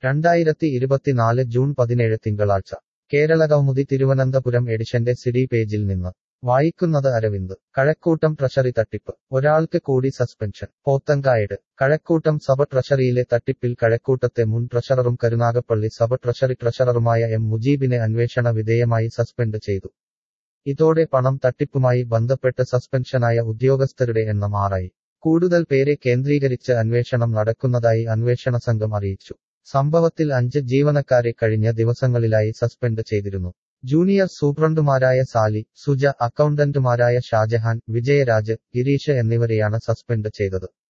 രണ്ടായിരത്തി ഇരുപത്തിനാല് ജൂൺ പതിനേഴ് തിങ്കളാഴ്ച കേരളകൗമുദി തിരുവനന്തപുരം എഡിഷന്റെ സിഡി പേജിൽ നിന്ന് വായിക്കുന്നത് അരവിന്ദ് കഴക്കൂട്ടം ട്രഷറി തട്ടിപ്പ് ഒരാൾക്ക് കൂടി സസ്പെൻഷൻ പോത്തങ്കായട് കഴക്കൂട്ടം സബ് ട്രഷറിയിലെ തട്ടിപ്പിൽ കഴക്കൂട്ടത്തെ മുൻ ട്രഷററും കരുനാഗപ്പള്ളി സബ് ട്രഷറി ട്രഷററുമായ എം മുജീബിനെ അന്വേഷണ വിധേയമായി സസ്പെൻഡ് ചെയ്തു ഇതോടെ പണം തട്ടിപ്പുമായി ബന്ധപ്പെട്ട് സസ്പെൻഷനായ ഉദ്യോഗസ്ഥരുടെ എണ്ണം ആറായി കൂടുതൽ പേരെ കേന്ദ്രീകരിച്ച് അന്വേഷണം നടക്കുന്നതായി അന്വേഷണ സംഘം അറിയിച്ചു സംഭവത്തിൽ അഞ്ച് ജീവനക്കാരെ കഴിഞ്ഞ ദിവസങ്ങളിലായി സസ്പെൻഡ് ചെയ്തിരുന്നു ജൂനിയർ സൂപ്രണ്ടുമാരായ സാലി സുജ അക്കൗണ്ടന്റുമാരായ ഷാജഹാൻ വിജയരാജ് ഗിരീഷ് എന്നിവരെയാണ് സസ്പെൻഡ് ചെയ്തത്